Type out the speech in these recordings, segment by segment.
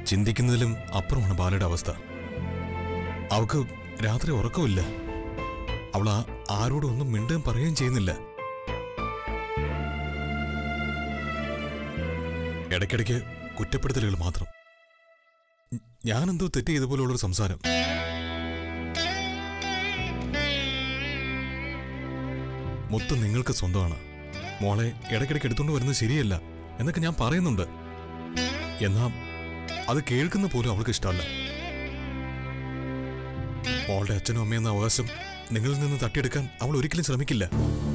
ചിന്തിക്കുന്നതിലും അപ്പുറമാണ് ബാലയുടെ അവസ്ഥ അവൾക്ക് രാത്രി ഉറക്കമില്ല അവൾ ആ ആരോടും ഒന്നും മിണ്ടുകയും പറയുകയും ചെയ്യുന്നില്ല ഇടയ്ക്കിടയ്ക്ക് കുറ്റപ്പെടുത്തലുകൾ മാത്രം ഞ- ഞാനെന്തോ തെറ്റ് ചെയ്തപോലുള്ളൊരു സംസാരം മുത്ത് നിങ്ങൾക്ക് സ്വന്തമാണ് മോളെ ഇടയ്ക്കിടയ്ക്ക് എടുത്തുകൊണ്ട് വരുന്നത് ശരിയല്ല എന്നൊക്കെ ഞാൻ പറയുന്നുണ്ട് എന്നാ അത് കേൾക്കുന്ന പോലും അവൾക്ക് ഇഷ്ടമല്ല മോളുടെ അച്ഛനും അമ്മയെന്ന അവകാശം നിങ്ങളിൽ നിന്ന് തട്ടിയെടുക്കാൻ അവൾ ഒരിക്കലും ശ്രമിക്കില്ല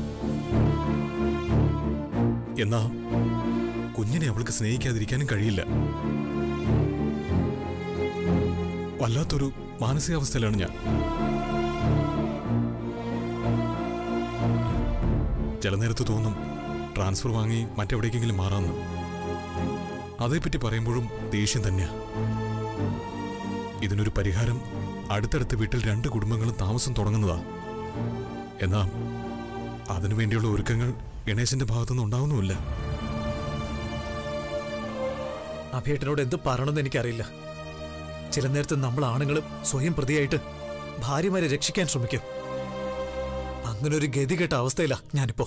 എന്നാ കുഞ്ഞിനെ അവൾക്ക് സ്നേഹിക്കാതിരിക്കാനും കഴിയില്ല വല്ലാത്തൊരു മാനസികാവസ്ഥയിലാണ് ഞാൻ ചില നേരത്ത് തോന്നും ട്രാൻസ്ഫർ വാങ്ങി മറ്റെവിടേക്കെങ്കിലും മാറാമെന്ന് അതേപ്പറ്റി പറയുമ്പോഴും ദേഷ്യം തന്നെയാ ഇതിനൊരു പരിഹാരം അടുത്തടുത്ത വീട്ടിൽ രണ്ട് കുടുംബങ്ങളും താമസം തുടങ്ങുന്നതാ എന്നാ അതിനു വേണ്ടിയുള്ള ഒരുക്കങ്ങൾ ഗണേശന്റെ ഭാഗത്തുനിന്ന് ഉണ്ടാവുന്നുമില്ല അഭിയേട്ടനോട് എന്ത് പറയണമെന്ന് എനിക്കറിയില്ല ചില നേരത്ത് നമ്മൾ ആണുങ്ങൾ സ്വയം പ്രതിയായിട്ട് ഭാര്യമാരെ രക്ഷിക്കാൻ ശ്രമിക്കും അങ്ങനെ ഒരു ഗതികെട്ട അവസ്ഥയിലാ ഞാനിപ്പോ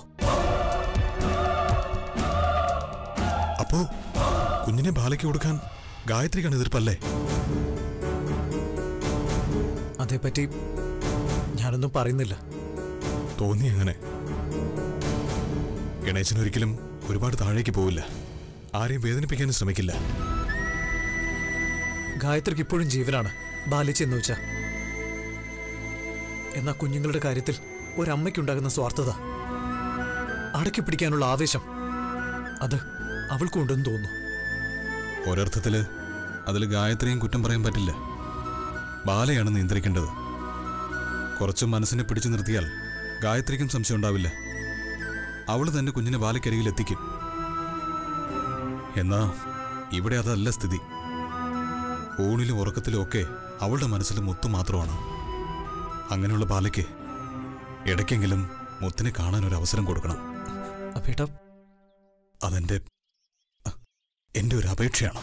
അപ്പോ കുഞ്ഞിനെ ബാലയ്ക്ക് കൊടുക്കാൻ ഗായത്രിക്കാണ് എതിർപ്പല്ലേ അതേപ്പറ്റി ഞാനൊന്നും പറയുന്നില്ല തോന്നി അങ്ങനെ ഗണേശൻ ഒരിക്കലും ഒരുപാട് താഴേക്ക് പോവില്ല ആരെയും വേദനിപ്പിക്കാനും ശ്രമിക്കില്ല ഗായത്രിക്ക് ഇപ്പോഴും ജീവനാണ് ബാലിച്ചെന്ന് വെച്ചാ എന്നാ കുഞ്ഞുങ്ങളുടെ കാര്യത്തിൽ ഒരമ്മയ്ക്കുണ്ടാകുന്ന സ്വാർത്ഥത അടക്കി പിടിക്കാനുള്ള ആവേശം അത് അവൾക്കുണ്ടെന്ന് തോന്നുന്നു ഒരർത്ഥത്തില് അതിൽ ഗായത്രിയും കുറ്റം പറയാൻ പറ്റില്ല ബാലയാണ് നിയന്ത്രിക്കേണ്ടത് കുറച്ച് മനസ്സിനെ പിടിച്ചു നിർത്തിയാൽ ഗായത്രിക്കും സംശയം ഉണ്ടാവില്ല അവൾ തന്നെ കുഞ്ഞിനെ ബാലക്കരികിൽ എത്തിക്കും എന്നാ ഇവിടെ അതല്ല സ്ഥിതി ഊണിലും ഉറക്കത്തിലും ഒക്കെ അവളുടെ മനസ്സിൽ മുത്ത് മാത്രമാണ് അങ്ങനെയുള്ള ബാലയ്ക്ക് ഇടയ്ക്കെങ്കിലും മുത്തിനെ കാണാൻ ഒരു അവസരം കൊടുക്കണം അപ്പേട്ട അതെന്റെ എന്റെ ഒരു അപേക്ഷയാണ്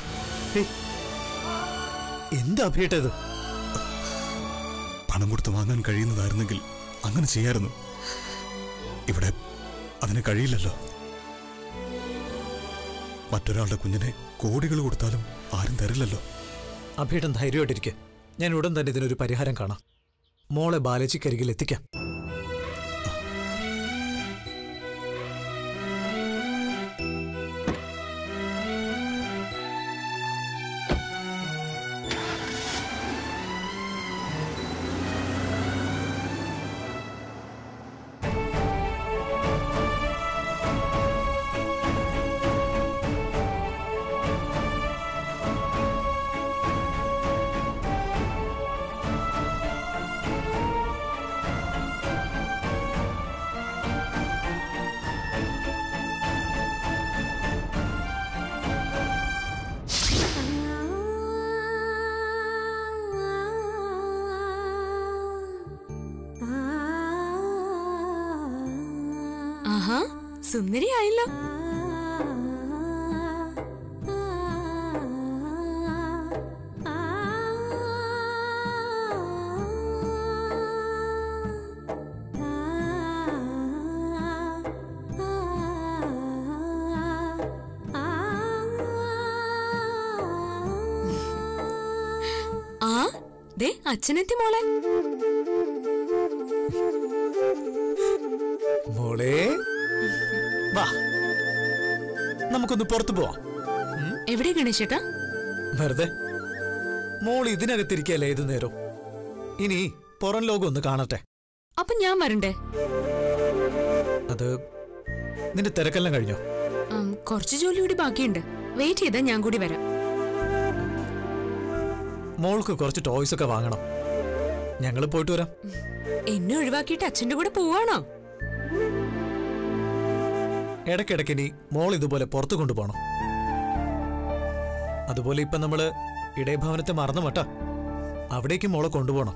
എന്താ അഭിയേട്ട ഇത് പണം കൊടുത്ത് വാങ്ങാൻ കഴിയുന്നതായിരുന്നെങ്കിൽ അങ്ങനെ ചെയ്യായിരുന്നു ഇവിടെ അതിന് കഴിയില്ലല്ലോ മറ്റൊരാളുടെ കുഞ്ഞിനെ കോടികൾ കൊടുത്താലും ആരും തരില്ലല്ലോ അഭിയേട്ടൻ ധൈര്യമായിട്ടിരിക്കെ ഞാൻ ഉടൻ തന്നെ ഇതിനൊരു പരിഹാരം കാണാം മോളെ ബാലച്ചിക്കരികിൽ എത്തിക്കാം ആഹാ സുന്ദരിയായല്ലോ ആ ദേ അച്ഛനെത്തി മോളെ മോളെ വാ നമുക്കൊന്ന് പുറത്തു പോവാം എവിടെ ഗണേശേട്ടാ വെറുതെ മോൾ ഇതിനകത്തിരിക്കല്ലേ ഏതു നേരം ഇനി പുറം ലോകം ഒന്ന് കാണട്ടെ അപ്പൊ ഞാൻ വരണ്ടേ അത് നിന്റെ തിരക്കെല്ലാം കഴിഞ്ഞോ ഉം, കുറച്ച് ജോലി കൂടി ബാക്കിയുണ്ട് വെയിറ്റ് ചെയ്താ ഞാൻ കൂടി വരാം മോൾക്ക് കുറച്ച് ടോയ്സ് ഒക്കെ വാങ്ങണം ഞങ്ങൾ പോയിട്ട് വരാം എന്നെ ഒഴിവാക്കിയിട്ട് അച്ഛന്റെ കൂടെ പോവാണോ ഇടയ്ക്കിടയ്ക്ക് ഇനി മോൾ ഇതുപോലെ പുറത്തു കൊണ്ടുപോകണം അതുപോലെ ഇപ്പൊ നമ്മള് ഇടയഭവനത്തെ മറന്നു മട്ട അവിടേക്ക് മോളെ കൊണ്ടുപോകണം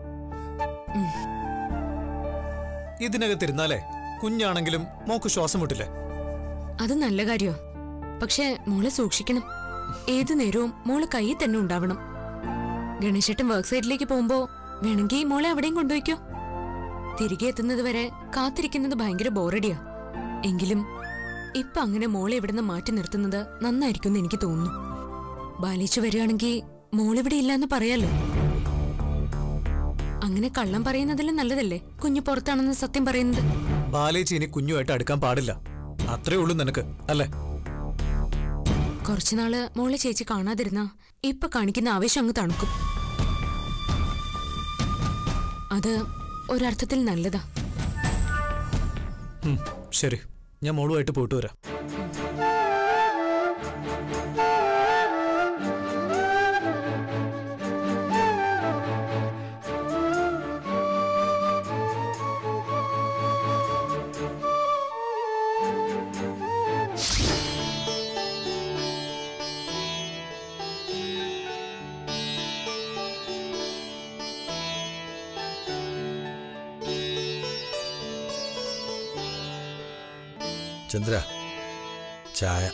ഇതിനകത്തിരുന്നാലേ കുഞ്ഞാണെങ്കിലും മോക്ക് ശ്വാസം മുട്ടില്ലേ അത് നല്ല കാര്യോ പക്ഷെ മോളെ സൂക്ഷിക്കണം ഏതു നേരവും മോള് കയ്യിൽ തന്നെ ഉണ്ടാവണം ഗണേശേട്ടൻ വർക്ക് സൈറ്റിലേക്ക് പോകുമ്പോ വേണമെങ്കിൽ മോളെ അവിടെയും കൊണ്ടുപോയിക്കോ തിരികെ എത്തുന്നത് വരെ കാത്തിരിക്കുന്നത് ഭയങ്കര ബോറടിയാ എങ്കിലും ഇപ്പൊ അങ്ങനെ മോളെ ഇവിടുന്ന് മാറ്റി നിർത്തുന്നത് നന്നായിരിക്കും എനിക്ക് തോന്നുന്നു ബാലിച്ചു വരികയാണെങ്കിൽ മോളിവിടെ ഇല്ലാന്ന് പറയാലോ അങ്ങനെ കള്ളം പറയുന്നതിലും നല്ലതല്ലേ കുഞ്ഞു പുറത്താണെന്ന് സത്യം പറയുന്നത് ബാലേച്ചി ഇനി കുഞ്ഞുമായിട്ട് അടുക്കാൻ പാടില്ല അത്രേ ഉള്ളൂ നിനക്ക് അല്ലേ കുറച്ചുനാള് മോളെ ചേച്ചി കാണാതിരുന്ന ഇപ്പൊ കാണിക്കുന്ന ആവേശം അങ്ങ് തണുക്കും അത് ഒരർത്ഥത്തിൽ നല്ലതാ ഉം, ശരി ഞാൻ മോളുമായിട്ട് പോയിട്ട് വരാം ചന്ദ്ര ചായ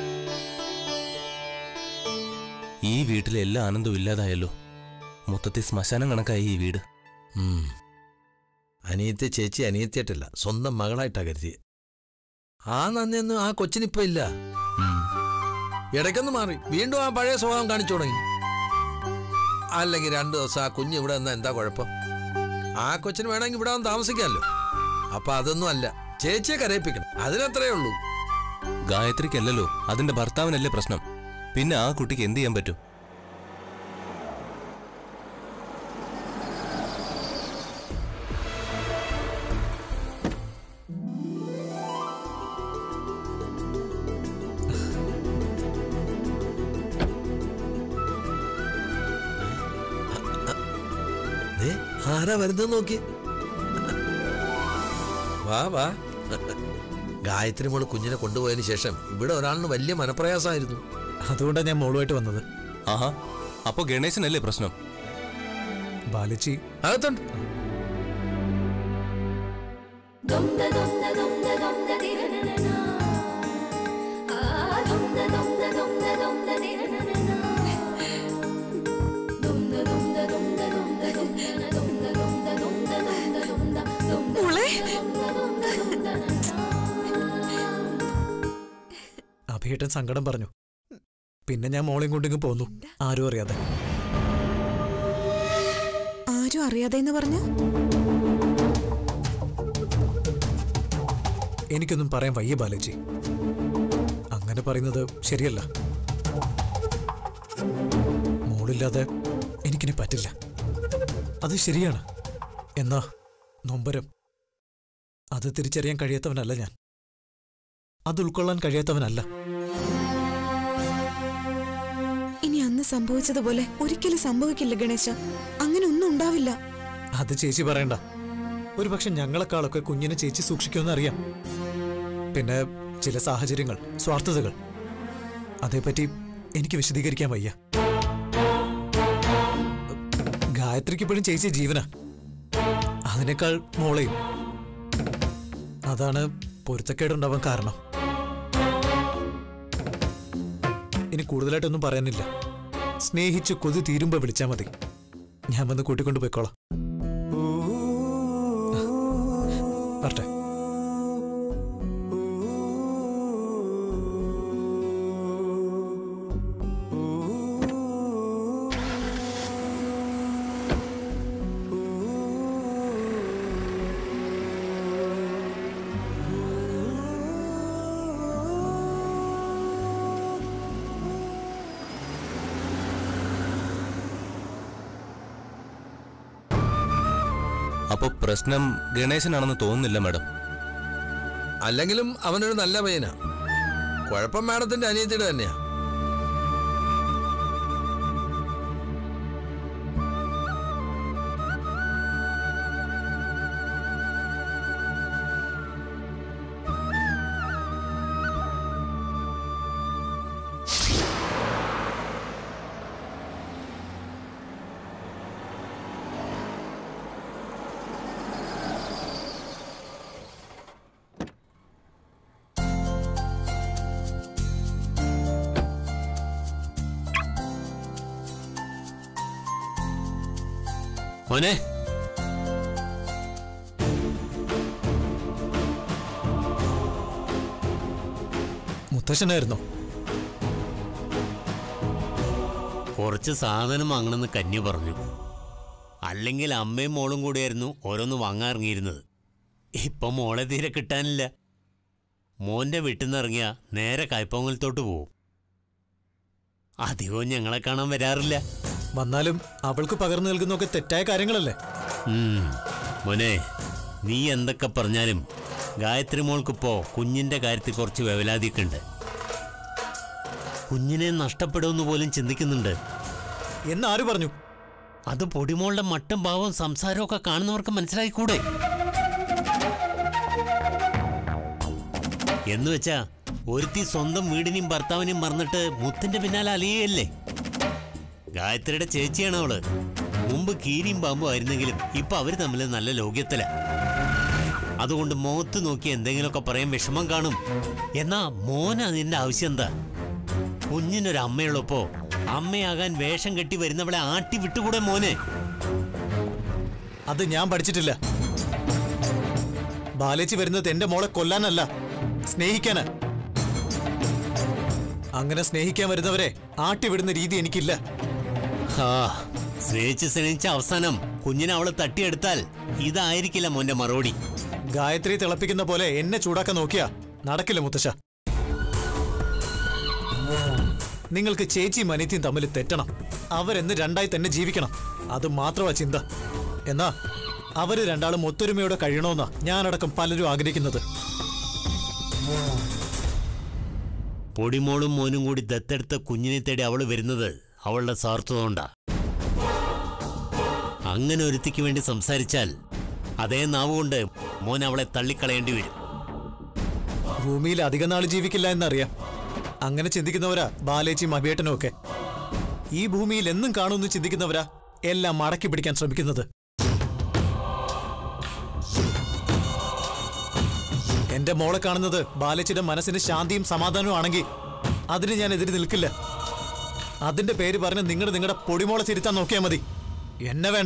ഈ വീട്ടിലെ എല്ലാ ആനന്ദവും ഇല്ലാതായല്ലോ മൊത്തത്തിൽ ശ്മശാനം കണക്കായി ഈ വീട് ഉം. അനിയത്തെ ചേച്ചി അനിയത്തിയായിട്ടല്ല സ്വന്തം മകളായിട്ടാ കരുതിയെ ആ നന്ദിയൊന്നും ആ കൊച്ചിനിപ്പോ ഇല്ല ഉം. ഇടയ്ക്കൊന്ന് മാറി വീണ്ടും ആ പഴയ സ്വഭാവം കാണിച്ചു തുടങ്ങി അല്ലെങ്കിൽ രണ്ടു ദിവസം ആ കുഞ്ഞ് ഇവിടെ നിന്നാ എന്താ കുഴപ്പം ആ കൊച്ചിന് വേണമെങ്കിൽ ഇവിടെ വന്ന് താമസിക്കാമല്ലോ അപ്പൊ അതൊന്നും അല്ല ചേച്ചിയെ കരയിപ്പിക്കണം അതിനത്രേ ഉള്ളൂ ഗായത്രിക്കല്ലല്ലോ അതിന്റെ ഭർത്താവിനല്ലേ പ്രശ്നം പിന്നെ ആ കുട്ടിക്ക് എന്ത് ചെയ്യാൻ പറ്റും ദേ, ആരാ വരുന്നത് നോക്കി വാ വാ ഗായത്രി മോള് കുഞ്ഞിനെ കൊണ്ടുപോയതിന് ശേഷം ഇവിടെ ഒരാളിന് വലിയ മനപ്രയാസമായിരുന്നു അതുകൊണ്ടാണ് ഞാൻ മോളുമായിട്ട് വന്നത് ആഹാ അപ്പൊ ഗണേശനല്ലേ പ്രശ്നം ബാലച്ചി അകത്തുണ്ട് അഭിയേട്ടൻ സങ്കടം പറഞ്ഞു പിന്നെ ഞാൻ മോളെയും കൊണ്ടിങ്ങ് പോന്നു ആരും അറിയാതെ ആരും അറിയാതെ എന്ന് പറഞ്ഞു എനിക്കൊന്നും പറയാൻ വയ്യ ബാലജി അങ്ങനെ പറയുന്നത് ശരിയല്ല മോളില്ലാതെ എനിക്കിനി പറ്റില്ല അത് ശരിയാണ് എന്നാ നൊമ്പരം അത് തിരിച്ചറിയാൻ കഴിയാത്തവനല്ല ഞാൻ അത് ഉൾക്കൊള്ളാൻ കഴിയാത്തവനല്ല ഇനി അന്ന് സംഭവിച്ചതുപോലെ ഒരിക്കലും സംഭവിക്കില്ല ഗണേശ അങ്ങനെ ഒന്നും ഉണ്ടാവില്ല അത് ചേച്ചി പറയണ്ട ഒരു പക്ഷെ ഞങ്ങളെക്കാളൊക്കെ കുഞ്ഞിനെ ചേച്ചി സൂക്ഷിക്കുമെന്ന് അറിയാം പിന്നെ ചില സാഹചര്യങ്ങൾ സ്വാർത്ഥതകൾ അതേപ്പറ്റി എനിക്ക് വിശദീകരിക്കാൻ വയ്യ ഗായത്രിക്ക് ഇപ്പോഴും ചേച്ചി ജീവന അതിനേക്കാൾ മോളെയും അതാണ് പൊരുത്തക്കേടുണ്ടാവാൻ കാരണം ഇനി കൂടുതലായിട്ടൊന്നും പറയാനില്ല സ്നേഹിച്ച് കൊതി തീരുമ്പോ വിളിച്ചാൽ മതി ഞാൻ വന്ന് കൂട്ടിക്കൊണ്ട് പോയിക്കോളാം വരട്ടെ അപ്പൊ പ്രശ്നം ഗണേശനാണെന്ന് തോന്നുന്നില്ല മാഡം അല്ലെങ്കിലും അവനൊരു നല്ല പയ്യനാ കുഴപ്പം മാഡത്തിന്റെ അനിയത്തിയുടെ തന്നെയാ മോനെ മുത്തശ്ശനായിരുന്നോ കുറച്ച് സാധനം വാങ്ങണമെന്ന് കന്യ പറഞ്ഞു അല്ലെങ്കിൽ അമ്മയും മോളും കൂടിയായിരുന്നു ഓരോന്ന് വാങ്ങാറിങ്ങിയിരുന്നത് ഇപ്പൊ മോളെ തീരെ കിട്ടാനില്ല മോന്റെ വീട്ടിൽ നിന്ന് ഇറങ്ങിയ നേരെ കായ്പൊങ്ങലത്തോട്ട് പോവും അധികവും ഞങ്ങളെ കാണാൻ വരാറില്ല വന്നാലും അവൾക്ക് പകർന്നു നൽകുന്നൊക്കെ തെറ്റായ കാര്യങ്ങളല്ലേ ഉം. മോനെ നീ എന്തൊക്കെ പറഞ്ഞാലും ഗായത്രി മോൾക്കിപ്പോ കുഞ്ഞിന്റെ കാര്യത്തിൽ കുറച്ച് വേവലാതിയൊക്കെ ഉണ്ട് കുഞ്ഞിനെ നഷ്ടപ്പെടുമെന്ന് പോലും ചിന്തിക്കുന്നുണ്ട് എന്ന് ആര് പറഞ്ഞു അത് പൊടിമോളുടെ മട്ടും ഭാവവും സംസാരവും ഒക്കെ കാണുന്നവർക്ക് മനസ്സിലായിക്കൂടെ എന്ന് വെച്ചാ ഒരുത്തി സ്വന്തം വീടിനെയും ഭർത്താവിനെയും മറന്നിട്ട് മുത്തിന്റെ പിന്നാലെ അലിയല്ലേ ഗായത്രിയുടെ ചേച്ചിയാണ് അവള് മുമ്പ് കീരിയും പാമ്പും ആയിരുന്നെങ്കിലും ഇപ്പൊ അവര് തമ്മിൽ നല്ല ലോക്യത്തില അതുകൊണ്ട് മുഖത്ത് നോക്കി എന്തെങ്കിലുമൊക്കെ പറയാൻ വിഷമം കാണും എന്നാ മോനാ നിന്റെ ആവശ്യം എന്താ കുഞ്ഞിനൊരു അമ്മയുള്ളപ്പോ അമ്മയാകാൻ വേഷം കെട്ടി വരുന്നവളെ ആട്ടി വിട്ടുകൂടെ മോനെ അത് ഞാൻ പഠിച്ചിട്ടില്ല ബാലേച്ചി വരുന്നത് എന്റെ മോളെ കൊല്ലാനല്ല സ്നേഹിക്കാനാ അങ്ങനെ സ്നേഹിക്കാൻ വരുന്നവരെ ആട്ടിവിടുന്ന രീതി എനിക്കില്ല ഹാ സ്നേഹിച്ച് സ്നേഹിച്ച അവസാനം കുഞ്ഞിനെ അവള് തട്ടിയെടുത്താൽ ഇതായിരിക്കില്ല മോന്റെ മറുപടി ഗായത്രി തിളപ്പിക്കുന്ന പോലെ എന്നെ ചൂടാക്കാൻ നോക്കിയാ നടക്കില്ല മുത്തശ്ശ നിങ്ങൾക്ക് ചേച്ചിയും അനിയത്തിയും തമ്മിൽ തെറ്റണം അവരെന്ന് രണ്ടായി തന്നെ ജീവിക്കണം അത് മാത്രമാ ചിന്ത എന്നാ അവര് രണ്ടാളും ഒത്തൊരുമയോടെ കഴിയണമെന്നാ ഞാനടക്കം പലരും ആഗ്രഹിക്കുന്നത് പൊടിമോളും മോനും കൂടി ദത്തെടുത്ത കുഞ്ഞിനെ തേടി അവള് വരുന്നത് അവളുടെ സ്വാർത്ഥത കൊണ്ടാ അങ്ങനെ ഒരുത്തിക്ക് വേണ്ടി സംസാരിച്ചാൽ അതേ നാവുകൊണ്ട് മോൻ അവളെ തള്ളിക്കളയേണ്ടി വരും ഭൂമിയിൽ അധിക നാൾ ജീവിക്കില്ല എന്നറിയാം അങ്ങനെ ചിന്തിക്കുന്നവരാ ബാലേച്ചിയും അഭിയേട്ടനും ഒക്കെ ഈ ഭൂമിയിൽ എന്നും കാണുമെന്ന് ചിന്തിക്കുന്നവരാ എല്ലാം മടക്കി പിടിക്കാൻ ശ്രമിക്കുന്നത് എന്റെ മോളെ കാണുന്നത് ബാലേച്ചിയുടെ മനസ്സിന് ശാന്തിയും സമാധാനവും ആണെങ്കിൽ അതിന് ഞാൻ എതിര് നിൽക്കില്ല അതിന്റെ പേര് പറഞ്ഞ് നിങ്ങൾ നിങ്ങളുടെ പൊടിമോളെ തിരുത്താൻ നോക്കിയാൽ മതി എന്നെ വേണ്ട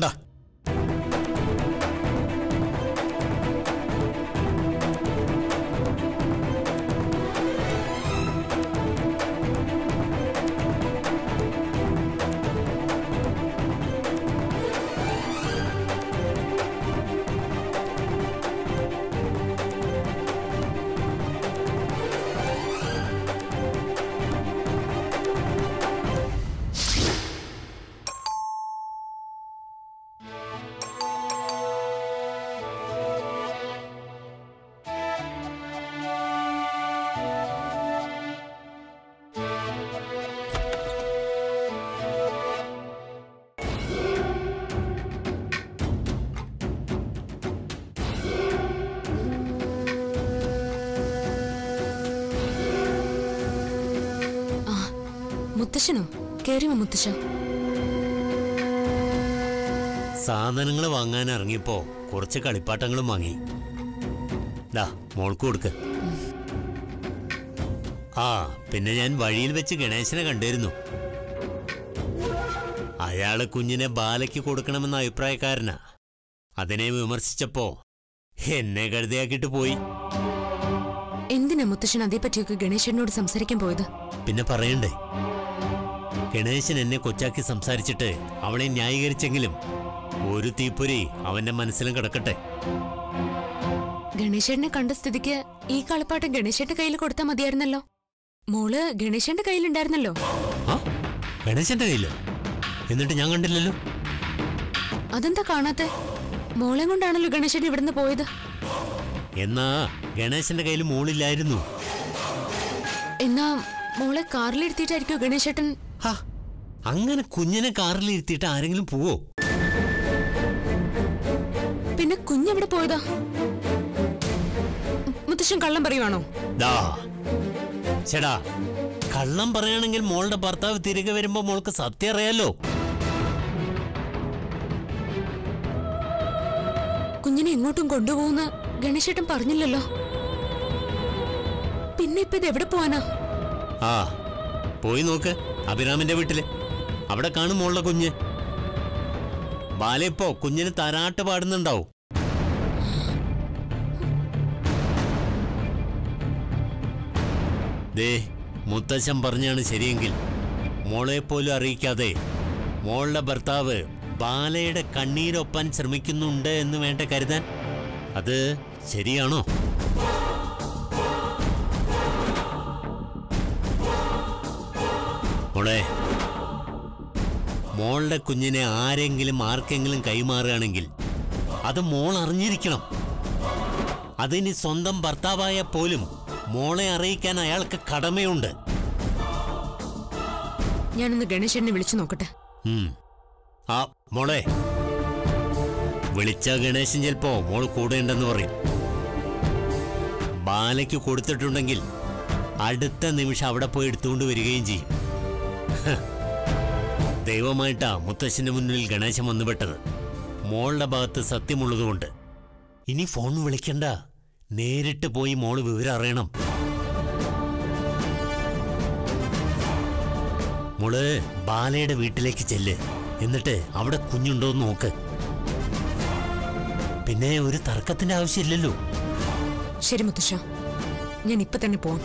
മുത്തശ്ശനോ കേറിയോ മുത്തശ്ശ സാധനങ്ങൾ വാങ്ങാൻ ഇറങ്ങിയപ്പോ കുറച്ച് കളിപ്പാട്ടങ്ങളും വാങ്ങി ദാ മോൾക്ക് കൊടുക്ക് ആ പിന്നെ ഞാൻ വഴിയിൽ വെച്ച് ഗണേശനെ കണ്ടിരുന്നു അയാള് കുഞ്ഞിനെ ബാലയ്ക്ക് കൊടുക്കണമെന്ന അഭിപ്രായക്കാരനാ അതിനെ വിമർശിച്ചപ്പോ എന്നെ കഴുതയാക്കിട്ട് പോയി എന്തിനാ മുത്തശ്ശൻ അതേപ്പറ്റിയൊക്കെ ഗണേശനോട് സംസാരിക്കാൻ പോയത് പിന്നെ പറയണ്ടേ ഗണേശൻ എന്നെ കൊച്ചാക്കി സംസാരിച്ചിട്ട് അവളെ ന്യായീകരിച്ചെങ്കിലും ഒരു തീപ്പൊരി അവന്റെ മനസ്സിലും കിടക്കട്ടെ ഗണേശേട്ടനെ കണ്ട സ്ഥിതിക്ക് ഈ കളിപ്പാട്ടം ഗണേശേട്ടന്റെ കയ്യിൽ കൊടുത്താൽ മതിയായിരുന്നല്ലോ മോള് ഗണേശന്റെ കയ്യിലുണ്ടായിരുന്നല്ലോ ആ ഗണേശന്റെ കയ്യില് എന്നിട്ട് ഞാൻ കണ്ടില്ലല്ലോ അതെന്താ കാണാത്തെ മോളെ കൊണ്ടാണല്ലോ ഗണേശൻ ഇവിടുന്ന് പോയത് എന്നാ ഗണേശന്റെ കയ്യിൽ മോളില്ലായിരുന്നു എന്നാ മോളെ കാറിലിരുത്തിയിട്ടായിരിക്കോ ഗണേശേട്ടൻ ഹാ അങ്ങനെ കുഞ്ഞിനെ കാറിൽ ഇരുത്തിയിട്ട് ആരെങ്കിലും പോവോ പിന്നെ കുഞ്ഞെവിടെ പോയതാ മുത്തശ്ശൻ കള്ളം പറയുവാണോ ദാ ചേടാ കള്ളം പറയുകയാണെങ്കിൽ മോളുടെ ഭർത്താവ് തിരികെ വരുമ്പോ മോൾക്ക് സത്യം അറിയാലോ കുഞ്ഞിനെ എങ്ങോട്ടും കൊണ്ടുപോകുന്ന ഗണേശേട്ടൻ പറഞ്ഞില്ലല്ലോ പിന്നെ ഇപ്പൊ ഇത് എവിടെ പോവാനാ ആ പോയി നോക്ക് അഭിരാമിന്റെ വീട്ടില് അവിടെ കാണും മോളുടെ കുഞ്ഞ് ബാല ഇപ്പോ കുഞ്ഞിന് തരാട്ട് പാടുന്നുണ്ടാവും ദേ മുത്തശ്ശൻ പറഞ്ഞാണ് ശരിയെങ്കിൽ മോളെ പോലും അറിയിക്കാതെ മോളുടെ ഭർത്താവ് ബാലയുടെ കണ്ണീരൊപ്പാൻ ശ്രമിക്കുന്നുണ്ട് എന്ന് വേണ്ട കരുതാൻ അത് ശരിയാണോ മോളെ മോളുടെ കുഞ്ഞിനെ ആരെങ്കിലും ആർക്കെങ്കിലും കൈമാറുകയാണെങ്കിൽ അത് മോൾ അറിഞ്ഞിരിക്കണം അതിനി സ്വന്തം ഭർത്താവായ പോലും മോളെ അറിയിക്കാൻ അയാൾക്ക് കടമയുണ്ട് ഞാനൊന്ന് ഗണേശനെ വിളിച്ചു നോക്കട്ടെ ഉം. ആ മോളെ വിളിച്ച ഗണേശൻ ചിലപ്പോ മോൾ കൂടെ ഉണ്ടെന്ന് പറയും ബാലയ്ക്ക് കൊടുത്തിട്ടുണ്ടെങ്കിൽ അടുത്ത നിമിഷം അവിടെ പോയി എടുത്തുകൊണ്ട് വരികയും ചെയ്യും ഹ്. ദൈവമായിട്ടാ മുത്തശ്ശന്റെ മുന്നിൽ ഗണേശൻ വന്നുപെട്ടത് മോളുടെ ഭാഗത്ത് സത്യമുള്ളതുകൊണ്ട് ഇനി ഫോൺ വിളിക്കണ്ട നേരിട്ട് പോയി മോള് വിവരം അറിയണം മോള് ബാലയുടെ വീട്ടിലേക്ക് ചെല്ല് എന്നിട്ട് അവിടെ കുഞ്ഞുണ്ടോന്ന് നോക്ക് പിന്നെ ഒരു തർക്കത്തിന്റെ ആവശ്യമില്ലല്ലോ ശരി മുത്തശ്ശ ഞാൻ ഇപ്പൊ തന്നെ പോവാം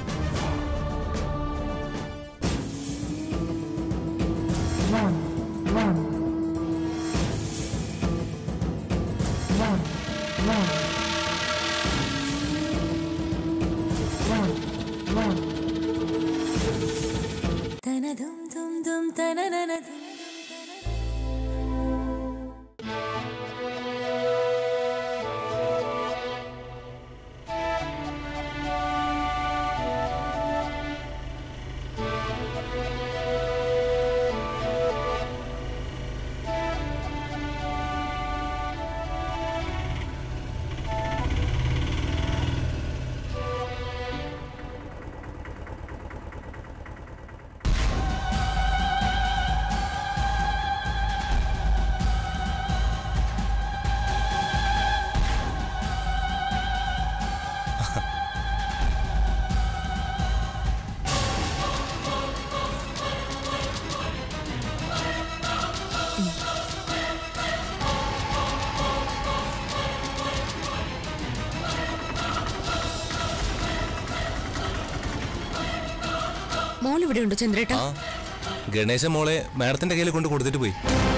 മോൾ ഇവിടെ ഉണ്ടോ ചന്ദ്രേട്ട ആ ഗണേശൻ മോളെ മാഡത്തിന്റെ കയ്യിൽ കൊണ്ട് കൊടുത്തിട്ട് പോയി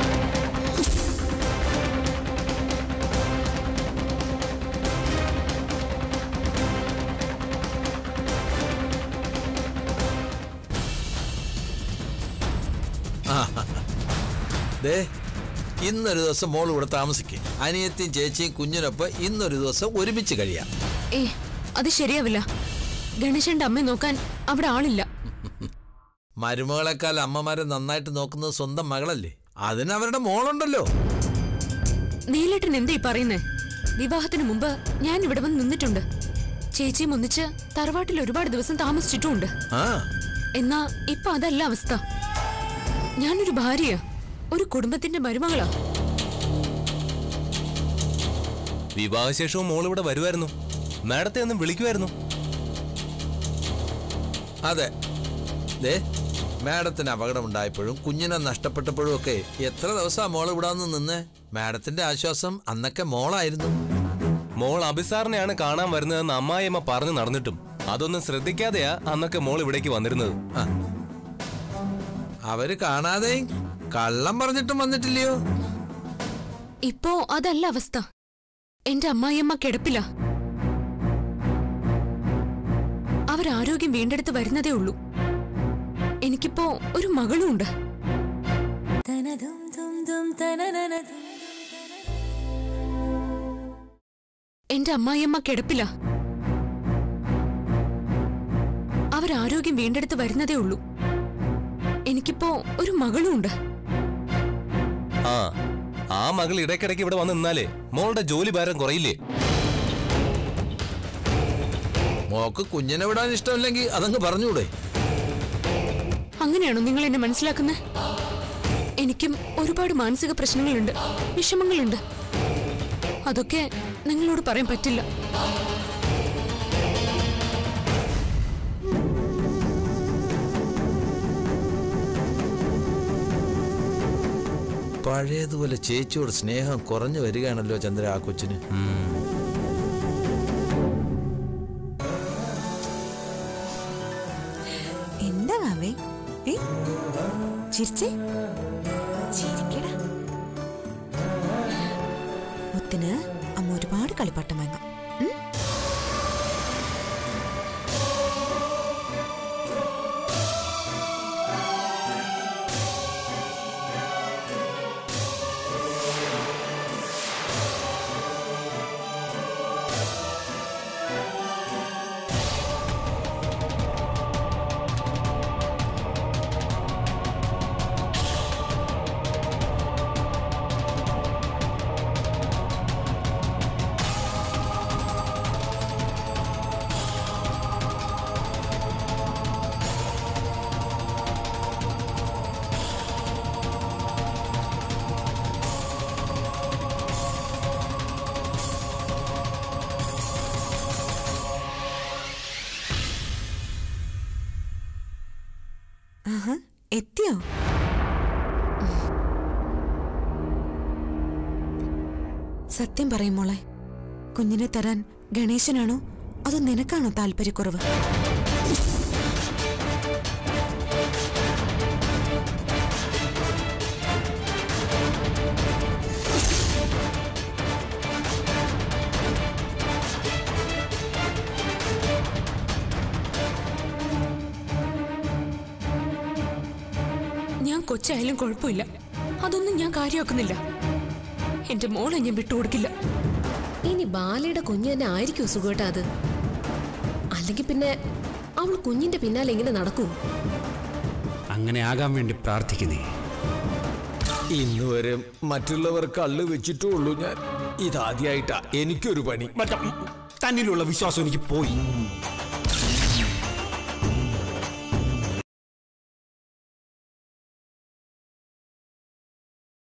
ദേ ഇന്നൊരു ദിവസം മോൾ ഇവിടെ താമസിക്കും അനിയത്തിയും ചേച്ചിയും കുഞ്ഞിനൊപ്പം ഇന്നൊരു ദിവസം ഒരുമിച്ച് കഴിയാം ഏ അത് ശരിയാവില്ല ഗണേശന്റെ അമ്മയെ നോക്കാൻ അവിടെ ആളില്ല മരുമകളെക്കാൾ അമ്മമാരെ നന്നായിട്ട് നോക്കുന്നത് സ്വന്തം മകളല്ലേ അതിന് അവരുടെ മോളുണ്ടല്ലോ നീലേട്ടൻ എന്താ ഈ പറയുന്നേ വിവാഹത്തിന് മുമ്പ് ഞാൻ ഇവിടെ വന്ന് നിന്നിട്ടുണ്ട് ചേച്ചിയും ഒന്നിച്ച് തറവാട്ടിൽ ഒരുപാട് ദിവസം താമസിച്ചിട്ടുമുണ്ട് ആ എന്നാ ഇപ്പൊ അതല്ല അവസ്ഥ ഞാനൊരു ഭാര്യയാ ഒരു കുടുംബത്തിന്റെ മരുമകളാ വിവാഹശേഷവും മോൾ ഇവിടെ വരുമായിരുന്നു മാഡത്തെ ഒന്നും വിളിക്കുമായിരുന്നു അതെ ദേ മാഡത്തിന് അപകടമുണ്ടായപ്പോഴും കുഞ്ഞിനെ നഷ്ടപ്പെട്ടപ്പോഴും ഒക്കെ എത്ര ദിവസമാ മോൾ ഇവിടെ വന്ന് നിന്ന് മാഡത്തിന്റെ ആശ്വാസം അന്നൊക്കെ മോളായിരുന്നു മോൾ അഭിസാറിനെയാണ് കാണാൻ വരുന്നതെന്ന് അമ്മായിയമ്മ പറഞ്ഞു നടന്നിട്ടും അതൊന്നും ശ്രദ്ധിക്കാതെയാ അന്നൊക്കെ മോൾ ഇവിടേക്ക് വന്നിരുന്നത് ആ. അവര് കാണാതെയും കള്ളം പറഞ്ഞിട്ടും വന്നിട്ടില്ലയോ ഇപ്പോ അതല്ല അവസ്ഥ എന്റെ അമ്മായിയമ്മ കിടപ്പില്ല അവരാരോഗ്യം വീണ്ടെടുത്ത് വരുന്നതേ ഉള്ളൂ എനിക്കിപ്പോ ഒരു മകളും ഉണ്ട് എന്റെ അമ്മായിയമ്മ കിടപ്പില്ല അവരാരോഗ്യം വീണ്ടെടുത്ത് വരുന്നതേ ഉള്ളൂ എനിക്കിപ്പോ ഒരു മകളും ഉണ്ട് ആ ആ മകൾ ഇടയ്ക്കിടയ്ക്ക് ഇവിടെ വന്ന് നിന്നാലേ മോളുടെ ജോലി ഭാരം കുറയില്ലേ മോക്ക് കുഞ്ഞിനെ വിടാൻ ഇഷ്ടമില്ലെങ്കിൽ അതങ്ങ് പറഞ്ഞൂടെ അങ്ങനെയാണോ നിങ്ങൾ എന്നെ മനസ്സിലാക്കുന്നത് എനിക്കും ഒരുപാട് മാനസിക പ്രശ്നങ്ങളുണ്ട് വിഷമങ്ങളുണ്ട് അതൊക്കെ നിങ്ങളോട് പറയാൻ പറ്റില്ല പഴയതുപോലെ ചേച്ചിയോട് സ്നേഹം കുറഞ്ഞു വരികയാണല്ലോ ചന്ദ്ര ആ കൊച്ചിന് എന്താ മാവേ ഏ ചിരിച്ചേ ചിരിക്കടാ മുത്തിന് അമ്മ ഒരുപാട് കളിപ്പാട്ടം വാങ്ങാം ഉം? ആഹാ എത്തിയോ സത്യം പറയും മോളെ കുഞ്ഞിനെ തരാൻ ഗണേശനാണോ അതോ നിനക്കാണോ താല്പര്യക്കുറവ് ഞാൻ കൊച്ചായാലും കുഴപ്പമില്ല അതൊന്നും ഞാൻ കാര്യമാക്കുന്നില്ല എന്റെ മോളെ ഞാൻ വിട്ടുകൊടുക്കില്ല ഇനി ബാലയുടെ കുഞ്ഞു തന്നെ ആയിരിക്കും സുഖേട്ട അത് അല്ലെങ്കിൽ പിന്നെ അവൾ കുഞ്ഞിന്റെ പിന്നാലെ എങ്ങനെ നടക്കൂ അങ്ങനെ ആകാൻ വേണ്ടി പ്രാർത്ഥിക്കുന്നേ ഇന്ന് വരെ മറ്റുള്ളവർ കള്ള് വെച്ചിട്ടുള്ളൂ ഞാൻ ഇതാദ്യമായിട്ടാ എനിക്കൊരു പണി മറ്റേ തന്നിലുള്ള വിശ്വാസം എനിക്ക് പോയി